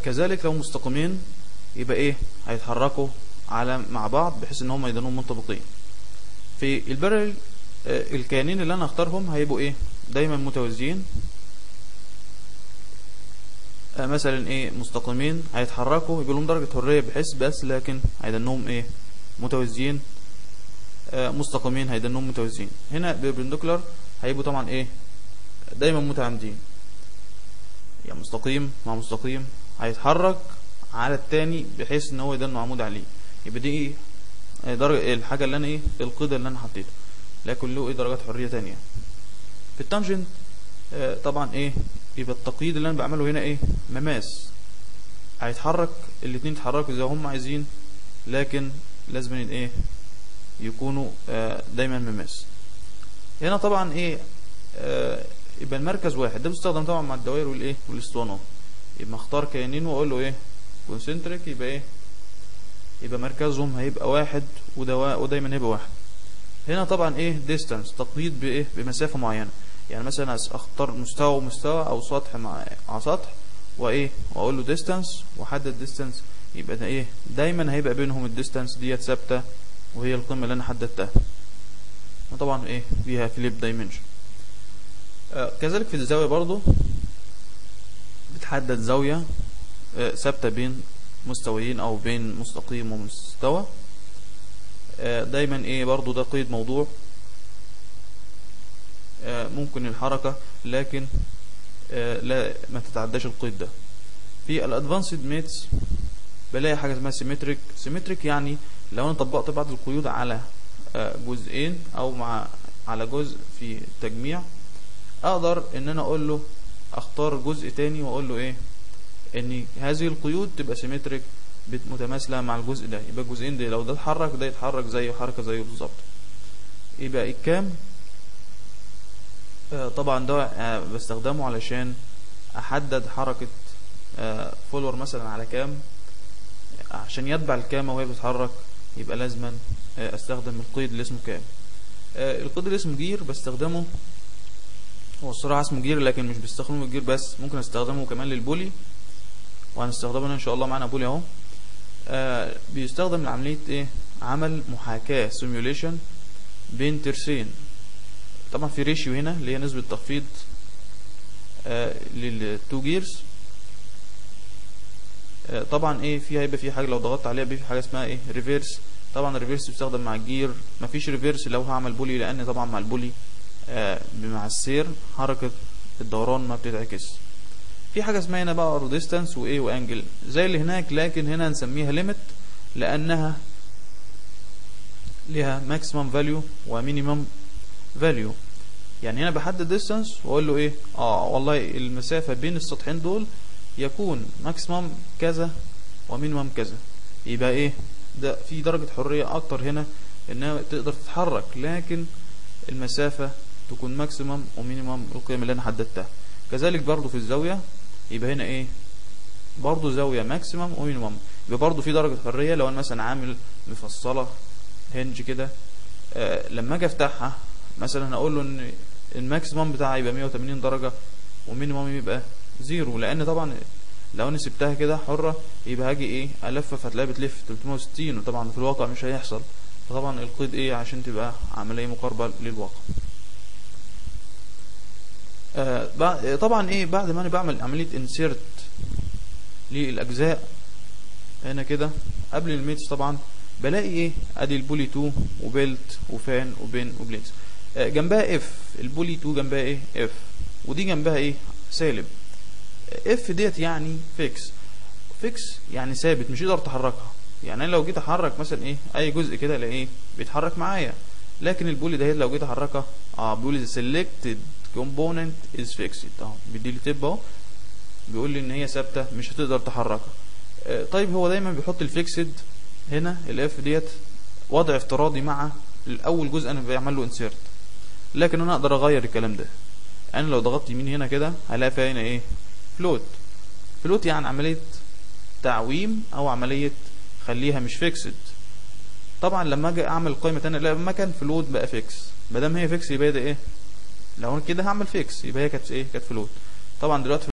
كذلك لو مستقيمين يبقى ايه هيتحركوا على مع بعض بحيث ان هم يدانون منطبقين في البارل آه، الكيانين اللي انا اختارهم هيبقوا ايه دايما متوازيين آه، مثلا ايه مستقيمين هيتحركوا يبقى لهم درجة حرية بحيث بس لكن هيدنهم ايه متوازيين آه، مستقيمين هيدنهم متوازيين هنا بيربنديكولار هيبقوا طبعا ايه دايما متعامدين يعني مستقيم مع مستقيم هيتحرك على التاني بحيث ان هو يدن عمود عليه يبقى دي ايه آه، درجة الحاجة اللي انا ايه القيد اللي انا حطيته لكن له ايه درجات حرية تانية في التانجنت آه، طبعا ايه يبقى التقييد اللي انا بعمله هنا ايه مماس هيتحرك الاتنين يتحركوا زي هم عايزين لكن لازم إن ايه يكونوا آه، دايما مماس هنا طبعا ايه آه، يبقى المركز واحد ده بيستخدم طبعا مع الدوائر والايه والاسطوانات يبقى اختار كيانين واقول له ايه كونسنتريك يبقى ايه يبقى مركزهم هيبقى واحد ودوا ودايما هيبقى واحد هنا طبعا ايه ديستانس تقييد بايه بمسافه معينه يعني مثلا أس- اختار مستوى ومستوى او سطح مع على سطح وايه واقول له ديستانس واحدد ديستانس يبقى ده ايه دايما هيبقى بينهم الديستانس ديت ثابته وهي القيمه اللي انا حددتها وطبعا ايه فيها فليب دايمنشن آه كذلك في الزاويه برضو بتحدد زاويه آه، ثابته بين مستويين او بين مستقيم ومستوى آه، دايما ايه برضو ده قيد موضوع آه، ممكن الحركة لكن آه، لا ما تتعداش القيد ده في الادفانسد ميتس بلاقي حاجة اسمها سيمتريك سيمتريك يعني لو انا طبقت بعض القيود على آه، جزئين او مع على جزء في تجميع اقدر ان انا اقول له اختار جزء تاني واقول له ايه ان هذه القيود تبقى سيمتريك متماثله مع الجزء ده يبقى الجزئين دي لو ده اتحرك ده يتحرك زيه حركه زيه بالظبط يبقى الكام آه، طبعا ده آه، بستخدمه علشان احدد حركه فولور مثلا على كام عشان يتبع الكامه وهي بتتحرك يبقى لازما آه، استخدم القيد اللي اسمه كام آه، القيد اللي اسمه جير بستخدمه هو الصراحه اسمه جير لكن مش بستخدمه الجير بس ممكن استخدمه كمان للبولي وهنستخدمه هنا ان شاء الله معانا بولي اهو آه بيستخدم لعمليه ايه عمل محاكاه سيميوليشن بين ترسين طبعا في ريشيو هنا اللي هي نسبه تخفيض آه للتو جيرز آه طبعا ايه في هيبقى في حاجه لو ضغطت عليها بيبقى في حاجه اسمها ايه ريفيرس طبعا الريفيرس بيستخدم مع الجير مفيش ريفيرس لو هعمل بولي لان طبعا مع البولي آه مع السير حركه الدوران ما بتتعكس في حاجه اسمها هنا بقى ديستانس وايه وانجل زي اللي هناك لكن هنا نسميها ليميت لانها ليها ماكسيمم فاليو ومينيمم فاليو يعني هنا بحدد ديستانس واقول له ايه اه والله المسافه بين السطحين دول يكون ماكسيمم كذا ومينيمم كذا يبقى ايه ده في درجه حريه اكتر هنا انها تقدر تتحرك لكن المسافه تكون ماكسيمم ومينيمم القيم اللي انا حددتها كذلك برضو في الزاويه يبقى هنا ايه برضو زاويه ماكسيمم ومينيمم يبقى برضو في درجه حريه لو انا مثلا عامل مفصله هنج كده آه لما اجي افتحها مثلا هقول له ان الماكسيمم بتاعها يبقى 180 درجه ومينيمم يبقى زيرو لان طبعا لو انا سبتها كده حره يبقى هاجي ايه الفف هتلاقيها بتلف 360 وطبعا في الواقع مش هيحصل فطبعا القيد ايه عشان تبقى عمليه مقاربه للواقع آه بعد طبعا ايه بعد ما انا بعمل عمليه انسيرت للاجزاء هنا كده قبل الميتس طبعا بلاقي ايه ادي البولي 2 وبيلت وفان وبين وبلينكس آه جنبها اف البولي 2 جنبها ايه اف ودي جنبها ايه سالب اف ديت يعني فيكس فيكس يعني ثابت مش يقدر تحركها يعني انا لو جيت احرك مثلا ايه اي جزء كده الاقيه بيتحرك معايا لكن البولي ده لو جيت احركها اه بيقول لي selected component is fixed اهو بيدي لي تب اهو بيقول لي ان هي ثابته مش هتقدر تحركها آه طيب هو دايما بيحط الفيكسد هنا الاف ديت وضع افتراضي مع الاول جزء انا بعمل له انسيرت لكن انا اقدر اغير الكلام ده انا لو ضغطت يمين هنا كده هلاقي فيها هنا ايه فلوت فلوت يعني عمليه تعويم او عمليه خليها مش فيكسد طبعا لما اجي اعمل قائمه تانية لا لما كان فلوت بقى فيكس ما دام هي فيكس يبقى ده ايه لو انا كده هعمل فيكس يبقى هي كانت ايه كانت فلوت طبعا دلوقتي